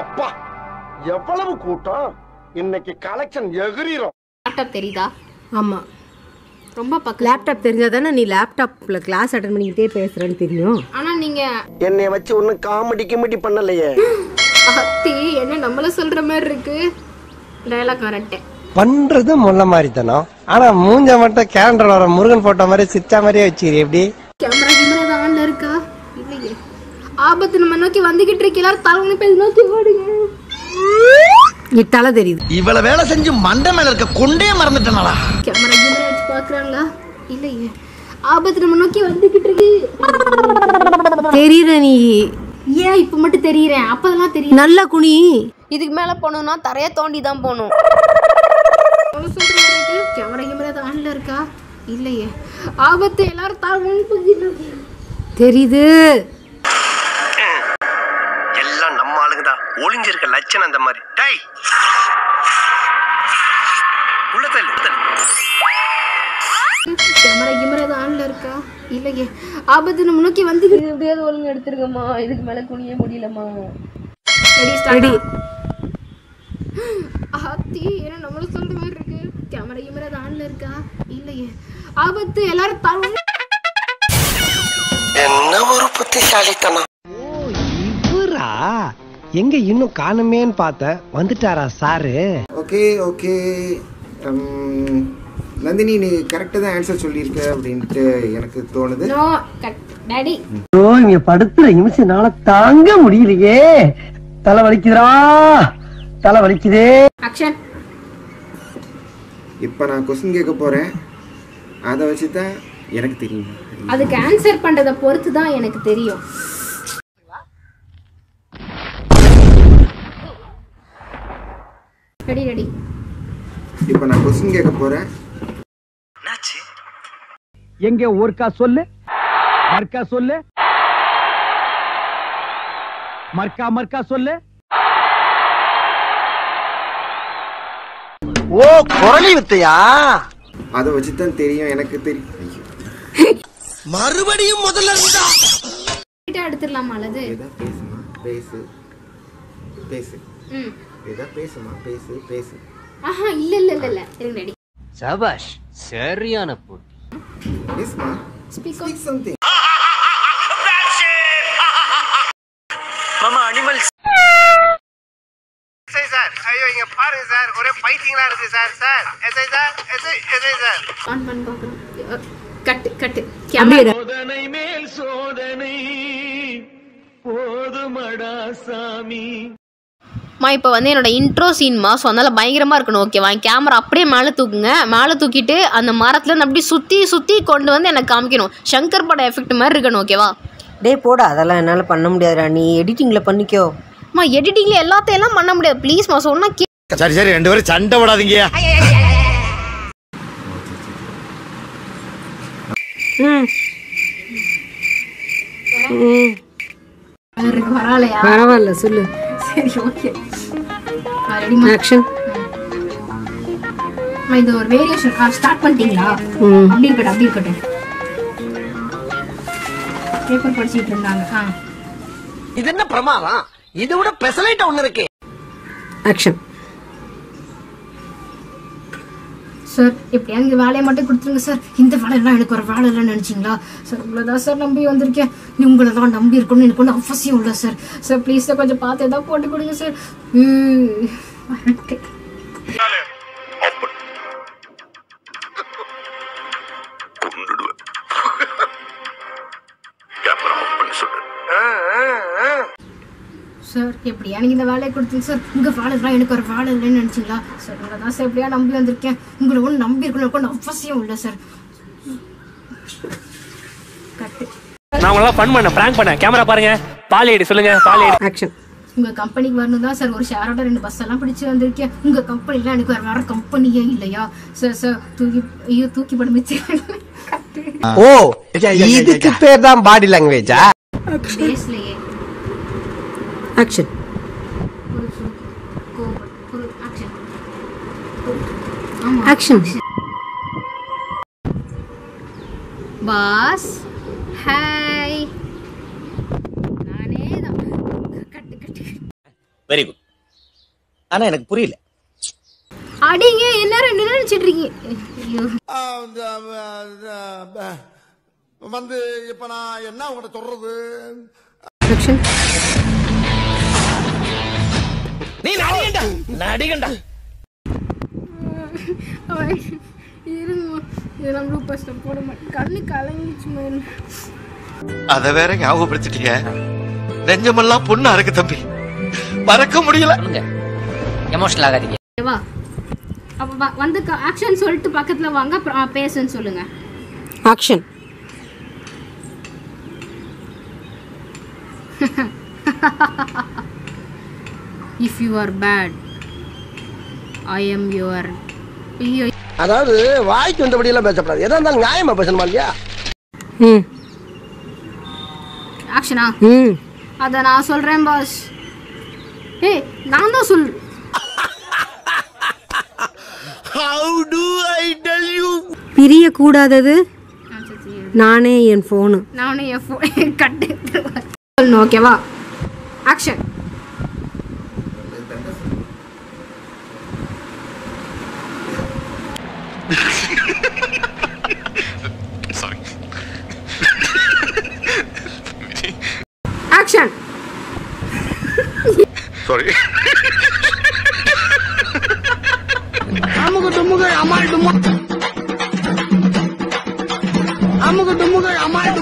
அப்பா எவ்வளவு கூட்டம் இன்னைக்கு கலெக்ஷன் எகிரிரும் லேப்டாப் தெரியுதா ஆமாம் ரொம்ப பக்கம் லேப்டாப் தெரிஞ்சால் தானே நீ லேப்டாப்பில் கிளாஸ் அட்டன் பண்ணிக்கிட்டே பேசுகிறேன்னு தெரியும் ஆனா நீங்க என்னை வச்சு ஒன்னும் காமெடி கிமெடி பண்ணலையே அத்தி என்ன நம்மள சொல்ற மாதிரி இருக்கு டயலாக் வரட்டேன் பண்றது முள்ள மாதிரி தானோ ஆனா மூஞ்ச மட்டும் கேலண்டர் வர முருகன் போட்டோ மாதிரி சிரிச்சா மாதிரியே வச்சிரு எப்படி கேமரா கேமரா ஆன்ல இருக்கா இல்லையே ஆபத்து நம்ம நோக்கி வந்துகிட்டு இருக்கு எல்லாரும் தலைவனை பேர் நோக்கி ஓடுங்க நீ தலை தெரியுது இவ்வளவு வேலை செஞ்சு மண்டை மேல இருக்க கொண்டே மறந்துட்டனாடா கேமரா கேமரா வச்சு பாக்குறாங்களா இல்லையே ஆபத்து நம்ம நோக்கி வந்துகிட்டு இருக்கு தெரியுற நீ ஏன் இப்ப மட்டும் தெரியறேன் அப்பதெல்லாம் தெரியும் நல்ல குனி இதுக்கு மேல போகணும்னா தரைய தோண்டி தான் போகணும் கேமரா கேமரா தான் ஆன்ல இருக்கா இல்லையே ஆபத்து எல்லாரும் தலைவனை புரிஞ்சுட்டு தெரியுது எல்லாம் நம்ம ஆளுங்க தான் ஒளிஞ்சிருக்க லட்சணம் அந்த மாதிரி டேய் உள்ள தள்ளு உள்ள தள்ளு. கேமரா கேமரா தான் ஆன்ல இருக்கா இல்லையே ஆபத்து நம்ம நோக்கி வந்து எப்படியாவது ஒழுங்கு எடுத்துருங்கம்மா இதுக்கு மேல குனிய முடியலம்மா ரெடி ஆத்தி என்ன நம்மள சொல்ற மாதிரி இருக்கு கேமரா கேமரா தான் ஆன்ல இருக்கா இல்லையே ஆபத்து எல்லாரும் தலை என்ன ஒரு புத்திசாலித்தனம் இவரா எங்க இன்னும் காணுமேன்னு பார்த்தேன் வந்துட்டாரா சாரு ஓகே ஓகே நந்தினி நீ கரெக்டாக தான் ஆன்சர் சொல்லியிருக்க அப்படின்ட்டு எனக்கு தோணுது நோ கட் டாடி ஓ இங்க படுத்துற நிமிஷம் என்னால தாங்க முடியலையே தலை வலிக்குதுடா தலை வலிக்குதே ஆக்ஷன் இப்போ நான் கொஸ்டின் கேட்க போகிறேன் அதை வச்சு தான் எனக்கு தெரியும் அதுக்கு ஆன்சர் பண்றத பொறுத்து தான் எனக்கு தெரியும் ரெடி ரெடி இப்போ நான் கொஸ்டின் கேட்க போகிறேன் எங்க ஒருக்கா சொல்லு மர்க்கா சொல்லு மர்க்கா மர்க்கா சொல்லு ஓ குரலி வித்தையா அதை வச்சு தான் தெரியும் எனக்கு தெரியும் ஐயோ, மறுபடியும் முதல்ல இருந்தா கிட்ட எடுத்துடலாமா அல்லது ஏதா பேசுமா பேசு பேசு ம் ஏதா பேசுமா பேசு பேசு ஆஹா இல்ல இல்ல இல்ல இல்ல இருங்க ரெடி சபாஷ் சரியான போட்டி பேசுமா ஸ்பீக் ஸ்பீக் சம்திங் சார் ஐயோ இங்க பாருங்க சார் ஒரே பைத்தியங்களா இருக்கு sir sir SI sir SI SI sir on பண்ணி பார்க்கலாம் கட்டு கட்டு அப்படியே கேமரா இரு. சோதனை மேல் சோதனை போதுமடா சாமி மா இப்போ வந்து என்னோட இன்ட்ரோ சீன்மா ஸோ அதனால பயங்கரமாக இருக்கணும் ஓகேவா கேமரா அப்படியே மேலே தூக்குங்க மேலே தூக்கிட்டு அந்த மரத்துலேருந்து அப்படியே சுற்றி சுற்றி கொண்டு வந்து எனக்கு காமிக்கணும் சங்கர் பட எஃபெக்ட் மாதிரி இருக்கணும் ஓகேவா டேய் போடா அதெல்லாம் என்னால் பண்ண முடியாதுடா நீ எடிட்டிங்கில் பண்ணிக்கோ அம்மா எடிட்டிங்கில் எல்லாத்தையும் எல்லாம் பண்ண முடியாது ப்ளீஸ்மா சொன்னா கே சரி சரி ரெண்டு பேரும் சண்டை விடாதீங்க ம் ம் பரவாயில்லையா பரவாயில்ல சொல்லு சரி ஓகே ரெடிமா ஆக்ஷன் இது ஒரு வேரியேஷன் ஸ்டார்ட் பண்ணிட்டீங்களா ம் அப்படி இருக்கட்டும் அப்படி இருக்கட்டும் பேப்பர் படிச்சிட்டு இருந்தாங்க ஆ இது என்ன பிரமாதம் இதை விட பெசலைட் ஒண்ணு இருக்கு ஆக்ஷன் சார் எப்படியா இந்த வேலையை மட்டும் கொடுத்துருங்க சார் இந்த வேலையெல்லாம் எனக்கு ஒரு வேலை இல்லைன்னு நினச்சிங்களா சார் உங்களை தான் சார் நம்பி வந்திருக்கேன் நீ உங்களை தான் நம்பி இருக்கணும்னு எனக்கு ஒன்றும் அவசியம் இல்லை சார் சார் ப்ளீஸ் சார் கொஞ்சம் பார்த்து எதாவது போட்டு கொடுங்க சார் ம். வரட்டு. சார் எப்படியா நீங்கள் இந்த வேலையை கொடுத்தீங்க சார் உங்கள் வேலைலாம் எனக்கு ஒரு வேலை இல்லைன்னு நினச்சிங்களா சார் உங்களை தான் சார் எப்படியா நம்பி வந்திருக்கேன் உங்களை ஒன்றும் நம்பி இருக்கணும் எனக்கு ஒன்றும் அவசியம் இல்லை சார் கட்டு நான் உங்களெல்லாம் ஃபன் பண்ண பிராங்க் பண்ண கேமரா பாருங்க பால் ஐடி சொல்லுங்க பால் ஐடி ஆக்ஷன் உங்க கம்பெனிக்கு வரணும் தான் சார் ஒரு ஷேரோட ரெண்டு பஸ் எல்லாம் பிடிச்சு வந்திருக்கேன் உங்க கம்பெனில எனக்கு வேற வேற கம்பெனியே இல்லையா சார் சார் தூக்கி ஐயோ தூக்கி படம் ஓ இதுக்கு பேர் தான் பாடி லாங்குவேஜா பேசலையே action action action boss hi நானே தான் கட்டு கட்டு வெரி குட் ஆனா எனக்கு புரியல அடிங்க எல்லாரும் என்ன நினைச்சிட்டு இருக்கீங்க ஐயோ வந்து இப்ப நான் என்ன உங்கள்ட்ட சொல்றது ஆக்ஷன் நீ நடிகண்டா நடிகண்டா இருங்க இதெல்லாம் ப்ளூ பஸ்ட் போட மாட்டேன் கண்ணு கலங்கிச்சு மேம் அத வேற ஞாபகப்படுத்திட்டீங்க நெஞ்சமெல்லாம் பொண்ணு அறக்கு தம்பி மறக்க முடியல எமோஷனல் ஆகாதீங்க வா அப்போ வா வந்து ஆக்ஷன் சொல்லிட்டு பக்கத்தில் வாங்க அப்புறம் ஆ, பேசுன்னு சொல்லுங்க action if you are bad I am your ஐயோ அதாவது வாய்க்கு வந்தபடி எல்லாம் பேசப்படாது எதா இருந்தாலும் நியாயமா பேசணுமா இல்லையா ம் ஆக்ஷனா ம் அதை நான் சொல்கிறேன் பாஸ் ஏய் நான் தான் சொல் பிரியக்கூடாதது நானே என் ஃபோனு நானே என் ஃபோன் கட்டு சொல்லணும் ஓகேவா ஆக்ஷன் ஆக்ஷன் சாரி அமுக டுமுக அமால் டுமா அமுக டுமுக அமால்